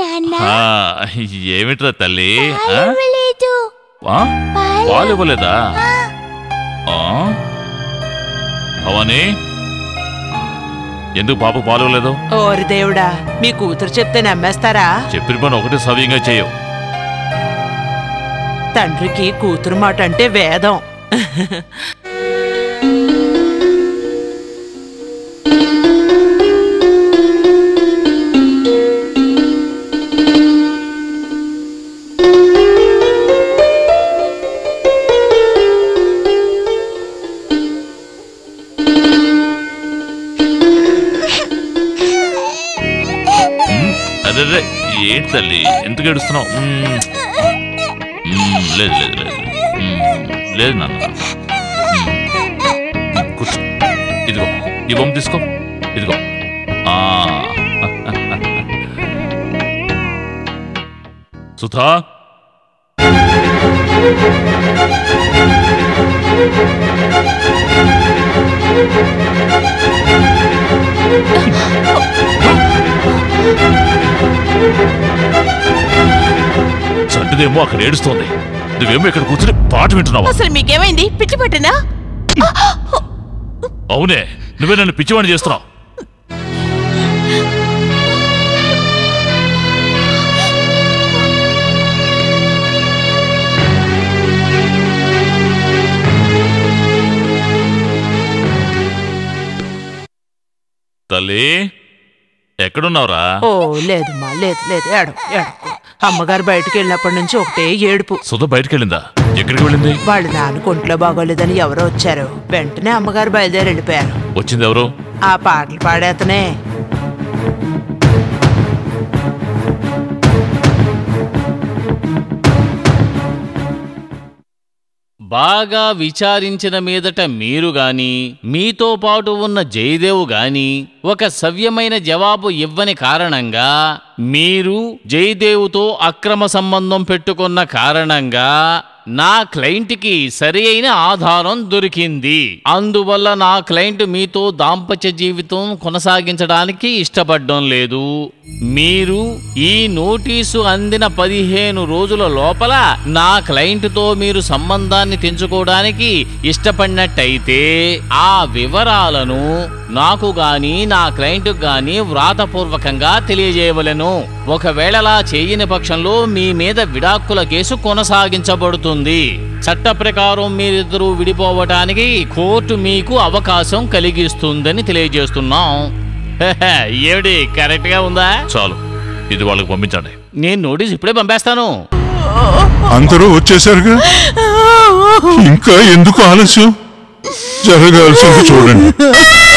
నాన్న ఆ, ఏమిట్రా తల్లి ఆ? ఇవ్వలేదు ఆ? పాలు. పాలు ఇవ్వలేదా ఆ? భవాని ఎందుకు పాప పాలు ఇవ్వలేదు ఓరి దేవుడా మీ కూతురు చెప్తే నమ్మేస్తారా చెప్పిన పని ఒకటి సవ్యంగా చేయవు తండ్రికి కూతురు మాట అంటే వేదం ఉమ్, అదే అదే ఏంటి తల్లి ఎందుకు ఏడుస్తున్నావు ఉమ్, ఉమ్, లేదు లేదు లేదు ఉమ్, లేదు నాన్న ఉమ్, ఉమ్, కూర్చో ఇదిగో ఈ బొమ్మ తీసుకో ఇదిగో ఆ. సుధా చంటిదేమో అక్కడ ఏడుస్తోంది నువ్వేమో ఇక్కడ కూర్చుని పాట వింటున్నావా అసలు మీకేమైంది పిచ్చి పట్టినా అవునే నువ్వే నన్ను పిచ్చివాణి చేస్తున్నావు తల్లి ఎక్కడున్నావురా ఓ లేదమ్మా లేదు లేదు ఏడు ఏడు అమ్మగారు బయటికి వెళ్ళినప్పటి నుంచి ఒకటే ఏడుపు సుధ బయటికి వెళ్ళిందా ఎక్కడికి వెళ్ళింది వాళ్ళ నాన్న ఒంట్లో బాగోలేదని ఎవరో వచ్చారు వెంటనే అమ్మగారు బయలుదేరి వెళ్ళిపోయారు వచ్చింది ఎవరు ఆ పాటలు పాడేతనే బాగా విచారించిన మీదట మీరు గాని మీతో పాటు ఉన్న జయదేవ్ గాని ఒక సవ్యమైన జవాబు ఇవ్వని కారణంగా మీరు జయదేవుతో అక్రమ సంబంధం పెట్టుకున్న కారణంగా నా క్లయింట్కి సరి అయిన ఆధారం దొరికింది అందువల్ల నా క్లయింట్ మీతో దాంపత్య జీవితం కొనసాగించడానికి ఇష్టపడడం లేదు మీరు ఈ నోటీసు అందిన పదిహేను రోజుల లోపల నా క్లయింట్తో మీరు సంబంధాన్ని తెంచుకోవడానికి ఇష్టపడినట్టయితే ఆ వివరాలను నాకు గాని నా క్లయింట్కు గాని వ్రాతపూర్వకంగా తెలియజేయవలెను ఒకవేళ అలా చేయని పక్షంలో మీ మీద విడాకుల కేసు కొనసాగించబడుతుంది చట్ట ప్రకారం మీరిద్దరూ విడిపోవటానికి కోర్టు మీకు అవకాశం కలిగిస్తుందని తెలియజేస్తున్నాం హెహె, ఏమిటి కరెక్ట్ గా ఉందా చాలు ఇది వాళ్ళకి పంపించండి నేను నోటీస్ ఇప్పుడే పంపేస్తాను అందరూ వచ్చేసారుగా ఇంకా ఎందుకు ఆలస్యం జరగాల్సింది చూడండి